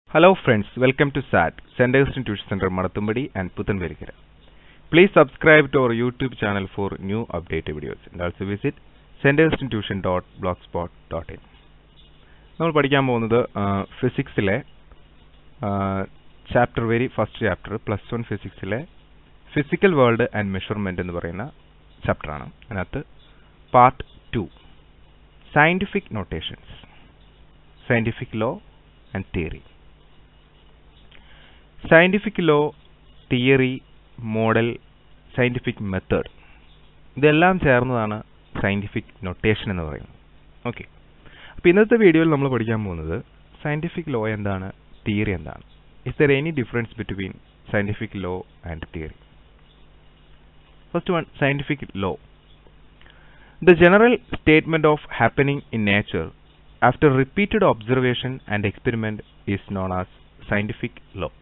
Hello friends, welcome to SAT, Center Institution Center Marathambadi and Puthanverikara. Please subscribe to our YouTube channel for new updated videos and also visit centerinstitution.blogspot.in. നമ്മൾ പഠിക്കാൻ പോകുന്നത് ഫിസിക്സിലെ chapter very first chapter plus one ഫിസിക്സിലെ physical world and measurement എന്ന് പറയുന്ന ചാപ്റ്ററാണ് അതിനകത്ത് part two scientific notations scientific law and theory scientific law theory model scientific method ഇതെല്ലാം ചേർന്നതാണ് സയന്റിഫിക് നൊട്ടേഷൻ എന്ന് പറയുന്നത് ഓക്കെ അപ്പോൾ ഇന്നത്തെ വീഡിയോയിൽ നമ്മൾ പഠിക്കാൻ പോകുന്നത് സയന്റിഫിക് ലോ എന്താണ് തിയറി എന്താണ് is there any difference between scientific law and theory first one scientific law The general statement of happening in nature after repeated observation and experiment is known as scientific law.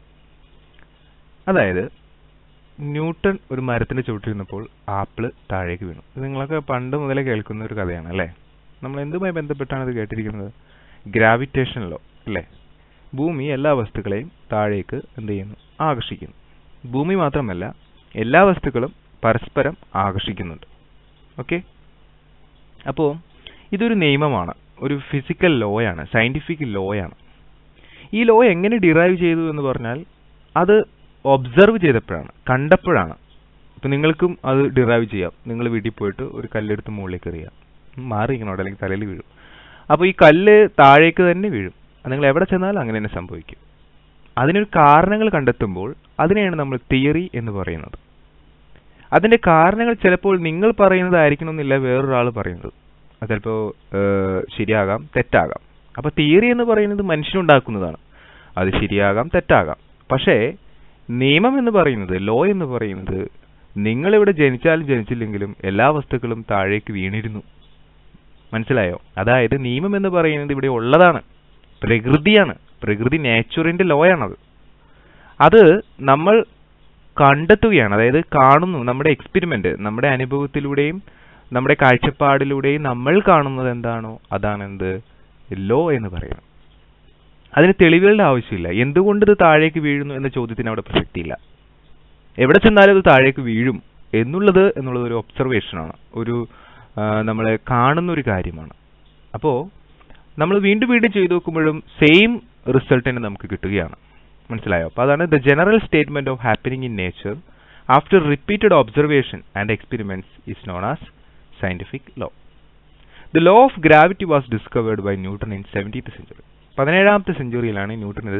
അതായത് Newton ഒരു മരത്തിന്റെ ചുവട്ടിരുന്നപ്പോൾ apple താഴേക്ക് വീണു ഇത് നിങ്ങളൊക്കെ പണ്ട് മുതലേ കേൾക്കുന്ന ഒരു കഥയാണ് അല്ലേ നമ്മൾ എന്തുമായി ബന്ധപ്പെട്ടാണ് ഇത് കേട്ടിരിക്കുന്നത് ഗ്രാവിറ്റേഷൻ ലോ അല്ലേ ഭൂമി എല്ലാ വസ്തുക്കളെയും താഴേക്ക് എന്ത് ചെയ്യുന്നു ആകർഷിക്കുന്നു ഭൂമി മാത്രമല്ല എല്ലാ വസ്തുക്കളും പരസ്പരം ആകർഷിക്കുന്നുണ്ട് ഓക്കെ അപ്പോൾ ഇതൊരു നിയമമാണ് ഒരു ഫിസിക്കൽ ലോയാണ് സയന്റിഫിക് ലോയാണ് ഈ ലോ എങ്ങനെ ഡിറൈവ് ചെയ്തു എന്ന് പറഞ്ഞാൽ അത് ഒബ്സർവ് ചെയ്തപ്പോഴാണ് കണ്ടപ്പോഴാണ് ഇപ്പം നിങ്ങൾക്കും അത് ഡിറൈവ് ചെയ്യാം നിങ്ങൾ വീട്ടിൽ പോയിട്ട് ഒരു കല്ലെടുത്ത് മുകളിലേക്ക് എറിയാം മാറിയിരിക്കണോടെ അല്ലെങ്കിൽ തലയിൽ വീഴും അപ്പോൾ ഈ കല്ല് താഴേക്ക് തന്നെ വീഴും നിങ്ങൾ എവിടെ ചെന്നാലും അങ്ങനെ തന്നെ സംഭവിക്കും അതിനൊരു കാരണങ്ങൾ കണ്ടെത്തുമ്പോൾ അതിനെയാണ് നമ്മൾ തിയറി എന്ന് പറയുന്നത് അതിന്റെ കാരണങ്ങൾ ചിലപ്പോൾ നിങ്ങൾ പറയുന്നതായിരിക്കണമെന്നില്ല വേറൊരാൾ പറയുന്നത് അത് ചിലപ്പോൾ ശരിയാകാം തെറ്റാകാം അപ്പൊ തിയറി എന്ന് പറയുന്നത് മനുഷ്യനുണ്ടാക്കുന്നതാണ് അത് ശരിയാകാം തെറ്റാകാം പക്ഷേ നിയമം എന്ന് പറയുന്നത് ലോ എന്ന് പറയുന്നത് നിങ്ങളിവിടെ ജനിച്ചാലും ജനിച്ചില്ലെങ്കിലും എല്ലാ വസ്തുക്കളും താഴേക്ക് വീണിരുന്നു മനസ്സിലായോ അതായത് നിയമം എന്ന് പറയുന്നത് ഇവിടെ ഉള്ളതാണ് പ്രകൃതിയാണ് പ്രകൃതി നേച്ചറിന്റെ ലോയാണത് അത് നമ്മൾ കണ്ടെത്തുകയാണ് അതായത് കാണുന്നു നമ്മുടെ എക്സ്പെരിമെന്റ് നമ്മുടെ അനുഭവത്തിലൂടെയും നമ്മുടെ കാഴ്ചപ്പാടിലൂടെയും നമ്മൾ കാണുന്നത് എന്താണോ അതാണ് എന്ത് ലോ എന്ന് പറയുന്നത് അതിന് തെളിവുകളുടെ ആവശ്യമില്ല എന്തുകൊണ്ട് ഇത് താഴേക്ക് വീഴുന്നു എന്ന ചോദ്യത്തിന് അവിടെ പ്രസക്തിയില്ല എവിടെ ചെന്നാലും ഇത് താഴേക്ക് വീഴും എന്നുള്ളത് എന്നുള്ളത് ഒരു ഒബ്സർവേഷനാണ് ഒരു നമ്മളെ കാണുന്ന ഒരു കാര്യമാണ് അപ്പോൾ നമ്മൾ വീണ്ടും വീണ്ടും ചെയ്തു നോക്കുമ്പോഴും സെയിം റിസൾട്ട് തന്നെ നമുക്ക് കിട്ടുകയാണ് മനസ്സിലായോ അപ്പോൾ അതാണ് the general statement of happening in nature after repeated observation and experiments is known as scientific law the law of gravity was discovered by Newton in seventeenth century പതിനേഴാമത്തെ സെഞ്ചുറിയിലാണ് ന്യൂട്ടൺ ഇത്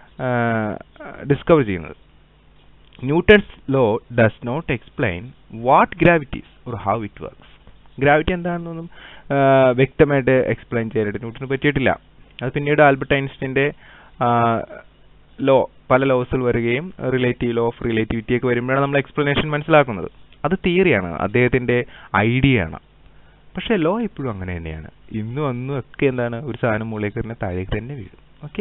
discover ചെയ്യുന്നത് Newton's law does not explain what gravity's or how it works gravity എന്താണെന്നൊന്നും വ്യക്തമായിട്ട് explain ചെയ്യാനായിട്ട് ന്യൂട്ടന് പറ്റിയിട്ടില്ല അത് പിന്നീട് ആൽബർട്ട് ഐൻസ്റ്റീന്റെ ലോ പല ലോസുകൾ വരികയും റിലേറ്റീവ് ലോ ഓഫ് റിലേറ്റിവിറ്റി ഒക്കെ വരുമ്പോഴാണ് നമ്മൾ എക്സ്പ്ലനേഷൻ മനസ്സിലാക്കുന്നത് അത് തിയറിയാണ് അദ്ദേഹത്തിന്റെ ഐഡിയ ആണ് പക്ഷെ ലോ എപ്പോഴും അങ്ങനെ തന്നെയാണ് ഇന്നും അന്നും ഒക്കെ എന്താണ് ഒരു സാധനം മുകളിലേക്ക് തന്നെ താഴേക്ക് തന്നെ വീഴും okay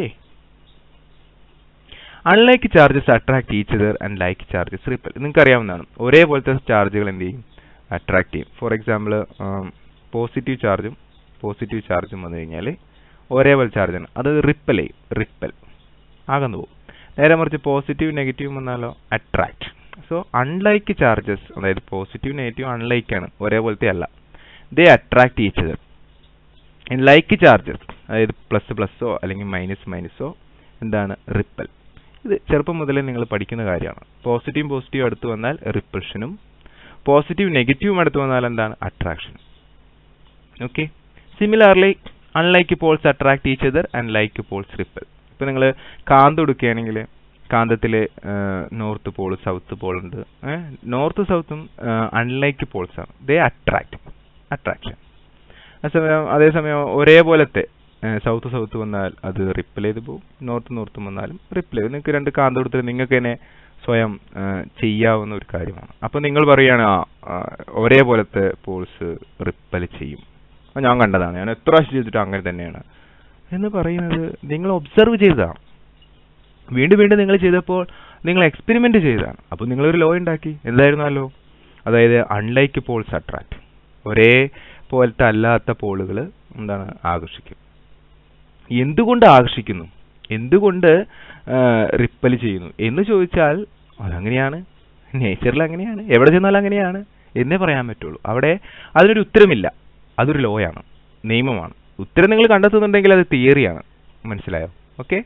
unlike charges attract each other and like charges repel നിങ്ങൾക്ക് അറിയാവുന്നതാണ് ഒരേപോലത്തെ ചാർജുകൾ എന്ത് ചെയ്യും അട്രാക്ട് ചെയ്യും ഫോർ എക്സാമ്പിൾ പോസിറ്റീവ് ചാർജും പോസിറ്റീവ് ചാർജും വന്നു കഴിഞ്ഞാൽ ഒരേപോലെ ചാർജാണ് അത് റിപ്പൽ ചെയ്യും റിപ്പൽ അകന്നു പോകും നേരെ മറിച്ച് പോസിറ്റീവ് നെഗറ്റീവ് വന്നാലോ അട്രാക്ട് സോ അൺലൈക്ക് ചാർജസ് അതായത് പോസിറ്റീവ് നെഗറ്റീവ് അൺലൈക്ക് ആണ് ഒരേപോലത്തെ അല്ല they attract each other like charges അതായത് പ്ലസ് പ്ലസ്സോ അല്ലെങ്കിൽ മൈനസ് മൈനസോ എന്താണ് റിപ്പൽ ഇത് ചെറുപ്പം മുതലേ നിങ്ങൾ പഠിക്കുന്ന കാര്യമാണ് പോസിറ്റീവ് പോസിറ്റീവ് അടുത്ത് വന്നാൽ റിപ്പൾഷനും പോസിറ്റീവ് നെഗറ്റീവും അടുത്ത് വന്നാൽ എന്താണ് അട്രാക്ഷനും okay similarly unlike poles attract each other and like poles repel ഇപ്പൊ നിങ്ങൾ കാന്തം എടുക്കുകയാണെങ്കിൽ കാന്തത്തിൽ നോർത്ത് പോൾ സൗത്ത് പോൾ ഉണ്ട് നോർത്ത് സൗത്തും അൺലൈക്ക് പോൾസ് ആണ് ദേ അട്രാക്ട് അട്രാക്ഷൻ അതേസമയം അതേസമയം ഒരേപോലത്തെ സൗത്ത് സൗത്ത് വന്നാൽ അത് റിപ്പിൾ ചെയ്ത് പോകും നോർത്ത് നോർത്തും വന്നാലും റിപ്പിൾ ചെയ്ത് നിങ്ങൾക്ക് രണ്ട് കാന്തം എടുത്തിട്ട് നിങ്ങൾക്ക് തന്നെ സ്വയം ചെയ്യാവുന്ന ഒരു കാര്യമാണ് അപ്പൊ നിങ്ങൾ പറയുകയാണ് ആ ഒരേപോലത്തെ പോൾസ് റിപ്പൽ ചെയ്യും ഞാൻ കണ്ടതാണ് ഞാൻ എത്ര പ്രാവശ്യം ചെയ്തിട്ട് അങ്ങനെ തന്നെയാണ് എന്ന് പറയുന്നത് നിങ്ങൾ ഒബ്സർവ് ചെയ്തതാണ് വീണ്ടും വീണ്ടും നിങ്ങൾ ചെയ്തപ്പോൾ നിങ്ങൾ എക്സ്പെരിമെന്റ് ചെയ്തതാണ് അപ്പോൾ നിങ്ങൾ ഒരു ലോ ഉണ്ടാക്കി എന്തായിരുന്നു ആ ലോ അതായത് അൺലൈക്ക് പോൾസ് അട്രാക്ട് ഒരേ പോലത്തെ അല്ലാത്ത പോളുകൾ എന്താണ് ആകർഷിക്കും എന്തുകൊണ്ട് ആകർഷിക്കുന്നു എന്തുകൊണ്ട് റിപ്പൽ ചെയ്യുന്നു എന്ന് ചോദിച്ചാൽ അതങ്ങനെയാണ് നേച്ചറിൽ അങ്ങനെയാണ് എവിടെ ചെന്നാലും അങ്ങനെയാണ് എന്നേ പറയാൻ പറ്റുള്ളൂ അവിടെ അതിനൊരു ഉത്തരമില്ല അതൊരു ലോയാണ് നിയമമാണ് ഉത്തരം നിങ്ങൾ കണ്ടെത്തുന്നുണ്ടെങ്കിൽ അത് തിയറിയാണ് മനസ്സിലായോ okay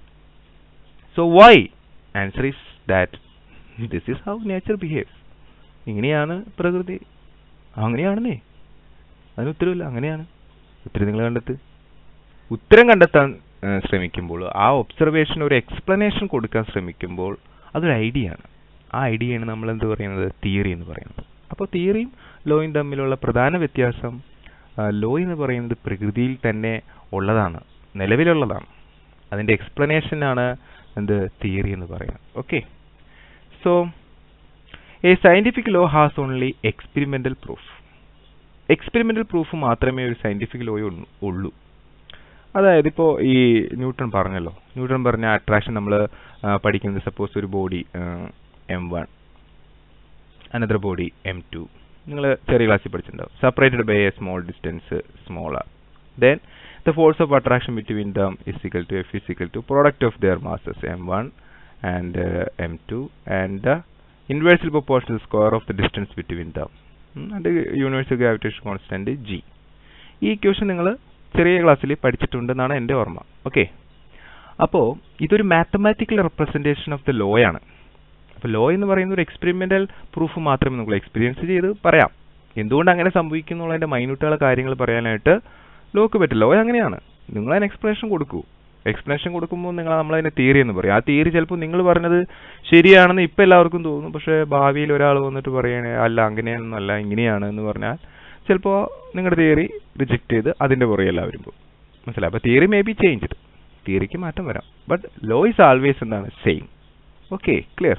so why answer is that this is how nature behaves ഇങ്ങനെയാണ് പ്രകൃതി അങ്ങനെയാണെന്നേ അതിന് ഉത്തരവില്ല അങ്ങനെയാണ് ഉത്തരം നിങ്ങൾ കണ്ടെത്ത് ഉത്തരം കണ്ടെത്താൻ ഏഹ്, ശ്രമിക്കുമ്പോൾ ആ ഒബ്സർവേഷൻ ഒരു എക്സ്പ്ലനേഷൻ കൊടുക്കാൻ ശ്രമിക്കുമ്പോൾ അതൊരു ഐഡിയ ആണ് ആ ഐഡിയയാണ് നമ്മൾ എന്ത് പറയുന്നത് തിയറി എന്ന് പറയുന്നത് അപ്പോൾ തിയറിയും ലോയും തമ്മിലുള്ള പ്രധാന വ്യത്യാസം ലോ എന്ന് പറയുന്നത് പ്രകൃതിയിൽ തന്നെ ഉള്ളതാണ് നിലവിലുള്ളതാണ് അതിന്റെ എക്സ്പ്ലനേഷൻ ആണ് എന്ത് തിയറി എന്ന് പറയുന്നത് okay so a scientific law has only experimental proof experimental proof മാത്രമേ ഒരു സയന്റിഫിക് ലോ ഉള്ളൂ അതായത് ഇപ്പോൾ ഈ ന്യൂട്ടൺ പറഞ്ഞല്ലോ ന്യൂട്ടൺ പറഞ്ഞ അട്രാക്ഷൻ നമ്മൾ പഠിക്കുന്നത് സപ്പോസ് ഒരു body M one another body M two നിങ്ങൾ ചെറിയ ക്ലാസ്സിൽ പഠിച്ചിട്ടുണ്ടാവും separated by a small distance small R then the force of attraction between them is equal to F is equal to product of their masses M one and M two and the inverse proportional square of the distance between them and universal gravitation constant G ഈ equation നിങ്ങൾ ചെറിയ ക്ലാസ്സിൽ പഠിച്ചിട്ടുണ്ടെന്നാണ് എൻ്റെ ഓർമ്മ okay അപ്പോൾ ഇതൊരു mathematical representation of the law ആണ് അപ്പോൾ ലോ എന്ന് പറയുന്ന ഒരു എക്സ്പെരിമെന്റൽ പ്രൂഫ് മാത്രമേ നമുക്ക് എക്സ്പീരിയൻസ് ചെയ്ത് പറയാം എന്തുകൊണ്ട് അങ്ങനെ സംഭവിക്കുന്നു എന്നുള്ളതിന്റെ മൈന്യൂട്ടുള്ള കാര്യങ്ങൾ പറയാനായിട്ട് ലോക്ക് പറ്റില്ല ലോ അങ്ങനെയാണ് നിങ്ങൾ അതിന് എക്സ്പ്ലനേഷൻ കൊടുക്കൂ എക്സ്പ്ലനേഷൻ കൊടുക്കുമ്പോൾ നിങ്ങൾ നമ്മളതിനെ തിയറി എന്ന് പറയും ആ തിയറി ചിലപ്പോൾ നിങ്ങൾ പറഞ്ഞത് ശരിയാണെന്ന് ഇപ്പം എല്ലാവർക്കും തോന്നും പക്ഷേ ഭാവിയിൽ ഒരാൾ വന്നിട്ട് പറയണേ അല്ല അങ്ങനെയാണെന്നല്ല അല്ല ഇങ്ങനെയാണ് എന്ന് പറഞ്ഞാൽ ചിലപ്പോൾ നിങ്ങളുടെ തിയറി റിജക്ട് ചെയ്ത് അതിന്റെ പുറകെ എല്ലാവരും പോകും മനസ്സിലായി അപ്പോൾ തിയറി മേ ബി ചേഞ്ച്ഡ് തിയറിക്ക് മാറ്റം വരാം ബട്ട് ലോ ഇസ് ആൾവേസ് എന്താണ് സെയിം ഓക്കെ ക്ലിയർ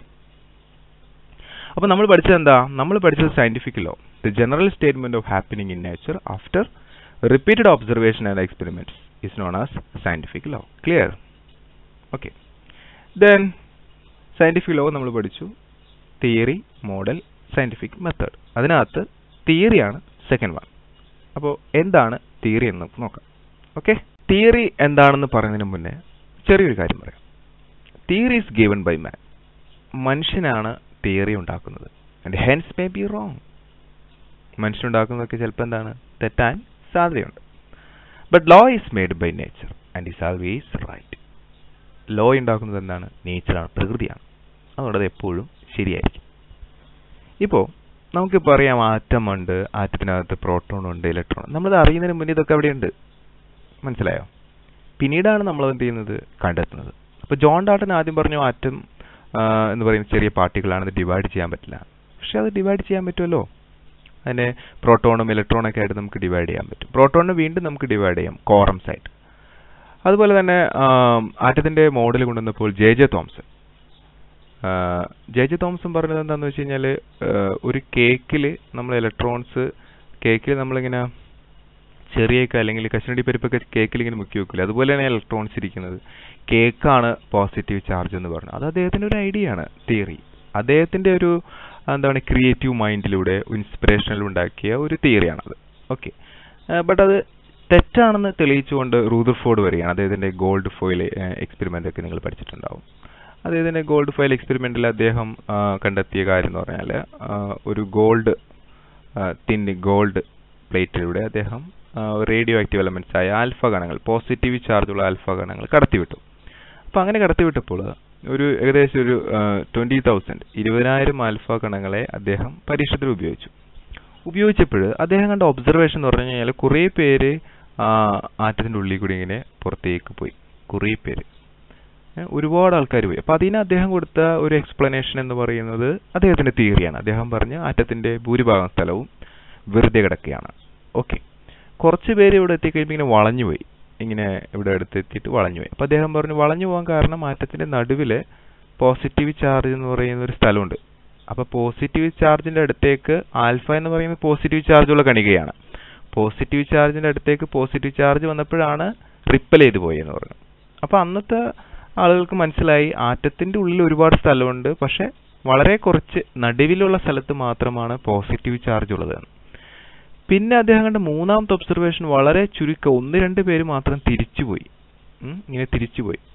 അപ്പോൾ നമ്മൾ പഠിച്ചത് എന്താ നമ്മൾ പഠിച്ചത് scientific law the general statement of happening in nature after repeated observation and experiments is known as scientific law clear okay then scientific law നമ്മൾ പഠിച്ചു theory model scientific method അതിനകത്ത് തിയറിയാണ് second one അപ്പോൾ എന്താണ് തിയറി എന്ന് നമുക്ക് നോക്കാം okay theory എന്താണെന്ന് പറയുന്നതിന് മുന്നേ ചെറിയൊരു കാര്യം പറയാം theory is given by man മനുഷ്യനാണ് തിയറി ഉണ്ടാക്കുന്നത് and hence may be wrong മനുഷ്യനുണ്ടാക്കുന്നതൊക്കെ ചിലപ്പോൾ എന്താണ് തെറ്റാൻ സാധ്യതയുണ്ട് but law is made by nature and is always right law ഉണ്ടാക്കുന്നത് എന്താണ് നേച്ചറാണ് പ്രകൃതിയാണ് അതുകൊണ്ട് അത് എപ്പോഴും ശരിയായിരിക്കും ഇപ്പോൾ നമുക്കിപ്പോൾ അറിയാം ആറ്റം ഉണ്ട് ആറ്റത്തിനകത്ത് പ്രോട്ടോൺ ഉണ്ട് ഇലക്ട്രോൺ നമ്മളത് അറിയുന്നതിന് മുന്നേ ഇതൊക്കെ അവിടെയുണ്ട് മനസ്സിലായോ പിന്നീടാണ് നമ്മൾ എന്ത് ചെയ്യുന്നത് കണ്ടെത്തുന്നത് അപ്പോൾ ജോൺ ഡാട്ടൻ ആദ്യം പറഞ്ഞു ആറ്റം എന്ന് പറയുന്ന ചെറിയ പാർട്ടികളാണ് ഇത് ഡിവൈഡ് ചെയ്യാൻ പറ്റില്ല പക്ഷെ അത് ഡിവൈഡ് ചെയ്യാൻ പറ്റുമല്ലോ അതിനെ പ്രോട്ടോണും ഇലക്ട്രോണൊക്കെ ആയിട്ട് നമുക്ക് ഡിവൈഡ് ചെയ്യാൻ പറ്റും പ്രോട്ടോണിനെ വീണ്ടും നമുക്ക് ഡിവൈഡ് ചെയ്യാം കോറംസ് ആയിട്ട് അതുപോലെ തന്നെ ആറ്റത്തിന്റെ മോഡൽ കൊണ്ടുവന്നപ്പോൾ J J Thomson J J Thomson പറഞ്ഞത് എന്താണെന്ന് വെച്ച് കഴിഞ്ഞാൽ ഒരു കേക്കിൽ നമ്മൾ ഇലക്ട്രോൺസ് കേക്കിൽ നമ്മളിങ്ങനെ ചെറിയൊക്കെ അല്ലെങ്കിൽ കശുവണ്ടി പരിപ്പൊക്കെ കേക്കിൽ ഇങ്ങനെ മുക്കി വെക്കില്ല അതുപോലെ തന്നെ ഇലക്ട്രോൺസ് ഇരിക്കുന്നത് കേക്കാണ് പോസിറ്റീവ് ചാർജ് എന്ന് പറഞ്ഞു അത് അദ്ദേഹത്തിന്റെ ഒരു ഐഡിയ ആണ് തിയറി അദ്ദേഹത്തിന്റെ ഒരു എന്താണ് ക്രിയേറ്റീവ് മൈൻഡിലൂടെ ഇൻസ്പിറേഷനിൽ ഉണ്ടാക്കിയ ഒരു തിയറിയാണത് ഓക്കെ ബട്ട് അത് തെറ്റാണെന്ന് തെളിയിച്ചുകൊണ്ട് റൂദർഫോർഡ് വരികയാണ് അദ്ദേഹത്തിന്റെ ഗോൾഡ് ഫോയിൽ എക്സ്പെരിമെന്റ് ഒക്കെ നിങ്ങൾ പഠിച്ചിട്ടുണ്ടാവും അദ്ദേഹത്തിന്റെ ഗോൾഡ് ഫോയിൽ എക്സ്പെരിമെന്റിൽ അദ്ദേഹം കണ്ടെത്തിയ കാര്യം എന്ന് പറഞ്ഞാൽ ഒരു ഗോൾഡ് തിൻ ഗോൾഡ് പ്ലേറ്റിലൂടെ അദ്ദേഹം റേഡിയോ ആക്റ്റീവ് എലമെന്റ്സ് ആയ ആൽഫ കണങ്ങൾ പോസിറ്റീവ് ചാർജുള്ള ആൽഫ കണങ്ങൾ കടത്തിവിട്ടു അപ്പൊ അങ്ങനെ കടത്തിവിട്ടപ്പോൾ ഒരു ഏകദേശം ഒരു ട്വന്റി തൗസൻഡ് ഇരുപതിനായിരം ആൽഫ കണങ്ങളെ അദ്ദേഹം പരീക്ഷണത്തിൽ ഉപയോഗിച്ചു ഉപയോഗിച്ചപ്പോൾ അദ്ദേഹം കണ്ട ഒബ്സർവേഷൻ എന്ന് പറഞ്ഞു കഴിഞ്ഞാൽ കുറേ പേര് ആറ്റത്തിന്റെ ഉള്ളിൽ കൂടി ഇങ്ങനെ പുറത്തേക്ക് പോയി കുറേ പേര് ഒരുപാട് ആൾക്കാർ പോയി അപ്പൊ അതിന് അദ്ദേഹം കൊടുത്ത ഒരു എക്സ്പ്ലനേഷൻ എന്ന് പറയുന്നത് അദ്ദേഹത്തിന്റെ തിയറിയാണ് അദ്ദേഹം പറഞ്ഞ ആറ്റത്തിന്റെ ഭൂരിഭാഗം സ്ഥലവും വെറുതെ കിടക്കുകയാണ് ഓക്കെ കുറച്ച് പേര് ഇവിടെ എത്തിക്കഴിയുമ്പോൾ ഇങ്ങനെ വളഞ്ഞുപോയി ഇങ്ങനെ ഇവിടെ അടുത്ത് എത്തിയിട്ട് വളഞ്ഞുപോയി അപ്പൊ അദ്ദേഹം പറഞ്ഞു വളഞ്ഞു പോകാൻ കാരണം ആറ്റത്തിന്റെ നടുവില് പോസിറ്റീവ് ചാർജ് എന്ന് പറയുന്ന ഒരു സ്ഥലമുണ്ട് അപ്പൊ പോസിറ്റീവ് ചാർജിന്റെ അടുത്തേക്ക് ആൽഫ എന്ന് പറയുന്നത് പോസിറ്റീവ് ചാർജുള്ള കണികയാണ് പോസിറ്റീവ് ചാർജിന്റെ അടുത്തേക്ക് പോസിറ്റീവ് ചാർജ് വന്നപ്പോഴാണ് റിപ്പൽ ചെയ്ത് പോയെന്ന് പറഞ്ഞു അപ്പൊ അന്നത്തെ ആളുകൾക്ക് മനസ്സിലായി ആറ്റത്തിന്റെ ഉള്ളിൽ ഒരുപാട് സ്ഥലമുണ്ട് പക്ഷെ വളരെ കുറച്ച് നടുവിലുള്ള സ്ഥലത്ത് മാത്രമാണ് പോസിറ്റീവ് ചാർജ് ഉള്ളത് പിന്നെ അദ്ദേഹം കണ്ട മൂന്നാമത്തെ ഒബ്സർവേഷൻ വളരെ ചുരുക്കം ഒന്ന് രണ്ട് പേര് മാത്രം തിരിച്ചുപോയി ഇങ്ങനെ തിരിച്ചുപോയി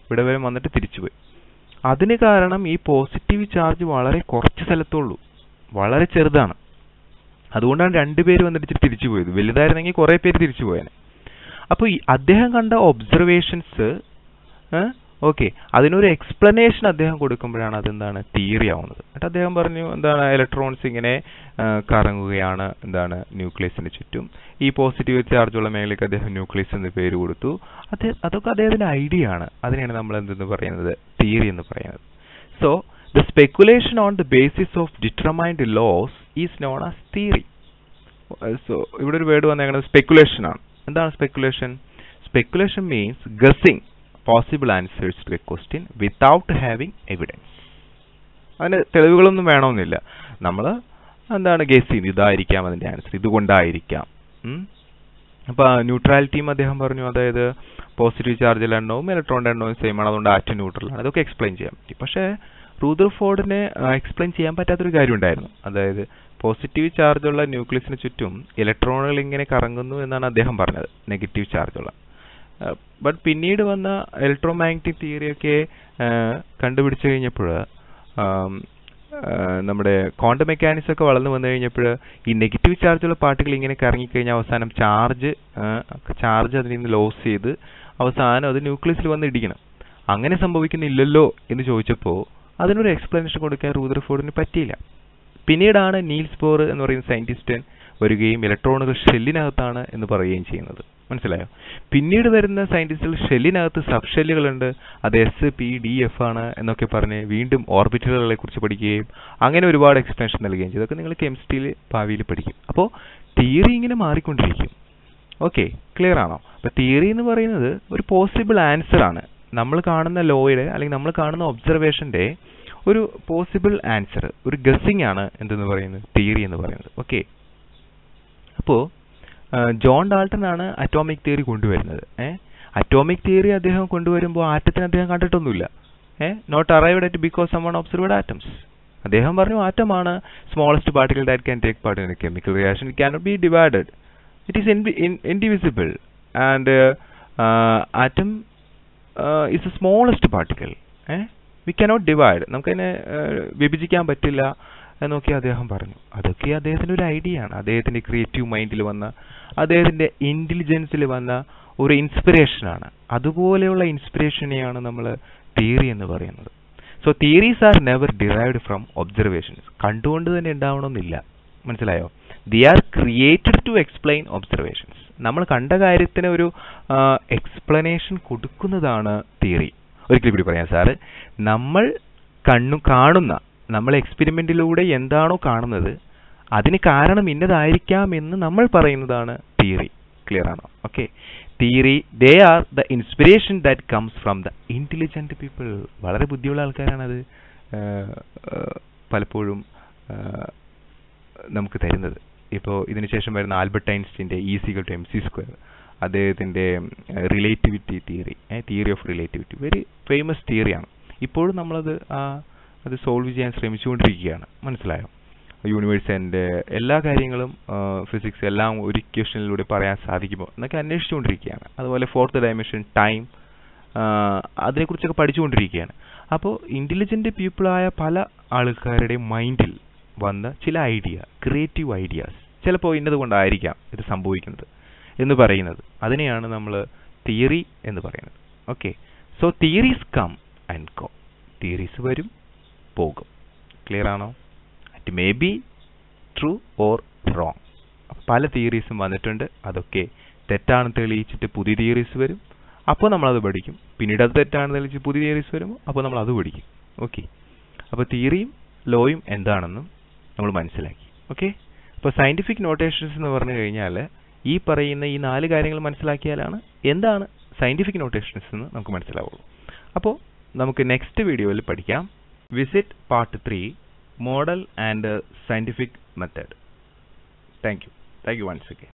ഇവിടെ വരെ വന്നിട്ട് തിരിച്ചുപോയി അതിന് കാരണം ഈ പോസിറ്റീവ് ചാർജ് വളരെ കുറച്ച് സ്ഥലത്തുള്ളൂ വളരെ ചെറുതാണ് അതുകൊണ്ടാണ് രണ്ടുപേര് വന്നിട്ട് തിരിച്ചു പോയത് വലുതായിരുന്നെങ്കിൽ കുറെ പേര് തിരിച്ചു പോയേനെ അപ്പോൾ ഈ അദ്ദേഹം കണ്ട ഒബ്സർവേഷൻസ് ഓക്കെ അതിനൊരു എക്സ്പ്ലനേഷൻ അദ്ദേഹം കൊടുക്കുമ്പോഴാണ് അതെന്താണ് തിയറി ആവുന്നത് എന്നിട്ട് അദ്ദേഹം പറഞ്ഞു എന്താണ് ഇലക്ട്രോൺസ് ഇങ്ങനെ ആ, കറങ്ങുകയാണ് എന്താണ് ന്യൂക്ലിയസിന് ചുറ്റും ഈ പോസിറ്റീവ് ചാർജുള്ള മേഖലയ്ക്ക് അദ്ദേഹം ന്യൂക്ലിയസ് എന്ന് പേര് കൊടുത്തു അത് അതൊക്കെ അദ്ദേഹത്തിന്റെ ഐഡിയ ആണ് അതിനെയാണ് നമ്മൾ എന്തെന്ന് പറയുന്നത് തിയറി എന്ന് പറയുന്നത് so the speculation on the basis of determined laws is known as theory so ഇവിടെ ഒരു വേർഡ് വന്നേക്കുന്നത് സ്പെക്കുലേഷൻ ആണ് എന്താണ് speculation speculation means guessing possible answers to a question without having evidence അതിന് തെളിവുകളൊന്നും വേണമെന്നില്ല നമ്മൾ എന്താണ് ഗസ് ചെയ്യുന്നത് ഇതായിരിക്കാം അതിന്റെ ആൻസർ ഇതുകൊണ്ടായിരിക്കാം ഉം. അപ്പൊ ന്യൂട്രാലിറ്റിയും അദ്ദേഹം പറഞ്ഞു അതായത് പോസിറ്റീവ് ചാർജിൽ എണ്ണവും ഇലക്ട്രോണിന്റെ എണ്ണവും സെയിം ആണ് അതുകൊണ്ട് ആറ്റം ന്യൂട്രൽ ആണ് ഇതൊക്കെ എക്സ്പ്ലെയിൻ ചെയ്യാൻ പറ്റി പക്ഷേ റൂദർഫോർഡിന് എക്സ്പ്ലെയിൻ ചെയ്യാൻ പറ്റാത്തൊരു കാര്യം ഉണ്ടായിരുന്നു അതായത് പോസിറ്റീവ് ചാർജുള്ള ന്യൂക്ലിയസിന് ചുറ്റും ഇലക്ട്രോണുകൾ ഇങ്ങനെ കറങ്ങുന്നു എന്നാണ് അദ്ദേഹം പറഞ്ഞത് നെഗറ്റീവ് ചാർജുള്ള ബട്ട് പിന്നീട് വന്ന ഇലക്ട്രോമാഗ്നറ്റിക് തിയറിയൊക്കെ കണ്ടുപിടിച്ചു കഴിഞ്ഞപ്പോൾ നമ്മുടെ ക്വാണ്ടം മെക്കാനിക്സ് ഒക്കെ വളർന്നു വന്നു കഴിഞ്ഞപ്പോൾ ഈ നെഗറ്റീവ് ചാർജുള്ള പാർട്ടികൾ ഇങ്ങനെ കറങ്ങിക്കഴിഞ്ഞാൽ അവസാനം ചാർജ് ചാർജ് അതിൽ നിന്ന് ലോസ് ചെയ്ത് അവസാനം അത് ന്യൂക്ലിയസിൽ വന്ന് ഇടിക്കണം അങ്ങനെ സംഭവിക്കുന്നില്ലല്ലോ എന്ന് ചോദിച്ചപ്പോൾ അതിനൊരു എക്സ്പ്ലനേഷൻ കൊടുക്കാൻ റൂദർഫോർഡിന് പറ്റിയില്ല പിന്നീടാണ് നീൽസ് ബോർ എന്ന് പറയുന്ന സയന്റിസ്റ്റ് വരികയും ഇലക്ട്രോണുകൾ ഷെല്ലിനകത്താണ് എന്ന് പറയുകയും ചെയ്യുന്നത് മനസ്സിലായോ പിന്നീട് വരുന്ന സയന്റിസ്റ്റുകൾ ഷെല്ലിനകത്ത് സബ് ഷെല്ലുകളുണ്ട് അത് എസ് പി ഡി എഫ് ആണ് എന്നൊക്കെ പറഞ്ഞ് വീണ്ടും ഓർബിറ്റലുകളെ കുറിച്ച് പഠിക്കുകയും അങ്ങനെ ഒരുപാട് എക്സ്പ്ലനേഷൻ നൽകുകയും ചെയ്തു അതൊക്കെ നിങ്ങൾ കെമിസ്ട്രിയിൽ ഭാവിയിൽ പഠിക്കും അപ്പോൾ തിയറി ഇങ്ങനെ മാറിക്കൊണ്ടിരിക്കും ഓക്കെ ക്ലിയർ ആണോ അപ്പൊ തിയറി എന്ന് പറയുന്നത് ഒരു പോസിബിൾ ആൻസർ ആണ് നമ്മൾ കാണുന്ന ലോയുടെ അല്ലെങ്കിൽ നമ്മൾ കാണുന്ന ഒബ്സർവേഷന്റെ ഒരു പോസിബിൾ ആൻസർ ഒരു ഗസ്സിംഗ് ആണ് എന്തെന്ന് പറയുന്നത് തിയറി എന്ന് പറയുന്നത് ഓക്കെ അപ്പോ ആ, ജോൺ ഡാൾട്ടൺ ആണ് അറ്റോമിക് തിയറി കൊണ്ടുവരുന്നത് ഏഹ് അറ്റോമിക് തിയറി അദ്ദേഹം കൊണ്ടുവരുമ്പോൾ ആറ്റത്തിന് അദ്ദേഹം കണ്ടിട്ടൊന്നുമില്ല uh not arrived at because someone observed atoms അദ്ദേഹം പറഞ്ഞു ആറ്റമാണ് smallest particle that can take part in chemical reaction it cannot be divided it is indivisible and atom is a smallest particle uh we cannot divide നമുക്കതിനെ ഏഹ്, വിഭജിക്കാൻ പറ്റില്ല എന്നൊക്കെ അദ്ദേഹം പറഞ്ഞു അതൊക്കെ അദ്ദേഹത്തിന്റെ ഒരു ഐഡിയ ആണ് അദ്ദേഹത്തിന്റെ ക്രിയേറ്റീവ് മൈൻഡിൽ വന്ന അദ്ദേഹത്തിന്റെ ഇന്റലിജൻസിൽ വന്ന ഒരു ഇൻസ്പിറേഷൻ ആണ് അതുപോലെയുള്ള ഇൻസ്പിറേഷനെയാണ് നമ്മൾ തിയറി എന്ന് പറയുന്നത് so theories are never derived from observations കണ്ടുകൊണ്ട് തന്നെ ഉണ്ടാവണമെന്നില്ല മനസ്സിലായോ the are created to explain observations നമ്മൾ കണ്ട കാര്യത്തിന് ഒരു എക്സ്പ്ലനേഷൻ കൊടുക്കുന്നതാണ് തിയറി ഒരിക്കലും കൂടി പറയാം സാറ് നമ്മൾ കണ്ണു കാണുന്ന നമ്മൾ എക്സ്പെരിമെന്റിലൂടെ എന്താണോ കാണുന്നത് അതിന് കാരണം ഇന്നതായിരിക്കാം എന്ന് നമ്മൾ പറയുന്നതാണ് തിയറി ക്ലിയർ ആണോ okay theory they are the inspiration that comes from the intelligent people വളരെ ബുദ്ധിയുള്ള ആൾക്കാരാണത് ആഹ്, ആഹ്, പലപ്പോഴും ആഹ്, നമുക്ക് തരുന്നത് ഇപ്പോൾ ഇതിനുശേഷം വരുന്ന ആൽബർട്ട് ഐൻസ്റ്റീൻ്റെ E equal to M C square അദ്ദേഹത്തിൻ്റെ relativity theory theory of relativity very famous തിയറിയാണ് ഇപ്പോഴും നമ്മളത് ആ അത് സോൾവ് ചെയ്യാൻ ശ്രമിച്ചുകൊണ്ടിരിക്കുകയാണ് മനസ്സിലായോ യൂണിവേഴ്സിൻ്റെ എല്ലാ കാര്യങ്ങളും ഫിസിക്സ് എല്ലാം ഒരു ഇക്വേഷനിലൂടെ പറയാൻ സാധിക്കുമോ എന്നൊക്കെ അന്വേഷിച്ചുകൊണ്ടിരിക്കുകയാണ് അതുപോലെ ഫോർത്ത് ഡയമെൻഷൻ ടൈം അതിനെക്കുറിച്ചൊക്കെ പഠിച്ചുകൊണ്ടിരിക്കുകയാണ് അപ്പോൾ ഇൻ്റലിജൻ്റ് പീപ്പിളായ പല ആൾക്കാരുടെ മൈൻഡിൽ വന്ന ചില ഐഡിയ ക്രിയേറ്റീവ് ഐഡിയാസ് ചിലപ്പോൾ ഇന്നതുകൊണ്ടായിരിക്കാം ഇത് സംഭവിക്കുന്നത് എന്ന് പറയുന്നത് അതിനെയാണ് നമ്മൾ തിയറി എന്ന് പറയുന്നത് okay so theories come and go theories വരും പോകും ക്ലിയർ ആണോ it may be true or wrong പല തിയറീസും വന്നിട്ടുണ്ട് അതൊക്കെ തെറ്റാണെന്ന് തെളിയിച്ചിട്ട് പുതിയ തിയറീസ് വരും അപ്പോൾ നമ്മളത് പഠിക്കും പിന്നീട് അത് തെറ്റാണെന്ന് തെളിയിച്ച് പുതിയ തിയറീസ് വരുമ്പോൾ അപ്പോൾ നമ്മൾ അത് പഠിക്കും ഓക്കെ അപ്പോൾ തിയറിയും ലോയും എന്താണെന്നും നമ്മൾ മനസ്സിലാക്കി ഓക്കെ അപ്പോൾ സയന്റിഫിക് നോട്ടേഷൻസ് എന്ന് പറഞ്ഞു കഴിഞ്ഞാൽ ഈ പറയുന്ന ഈ നാല് കാര്യങ്ങൾ മനസ്സിലാക്കിയാലാണ് എന്താണ് സയന്റിഫിക് നോട്ടേഷൻസ് എന്ന് നമുക്ക് മനസ്സിലാവുള്ളൂ അപ്പോൾ നമുക്ക് നെക്സ്റ്റ് വീഡിയോയിൽ പഠിക്കാം visit part three model and scientific method thank you thank you once again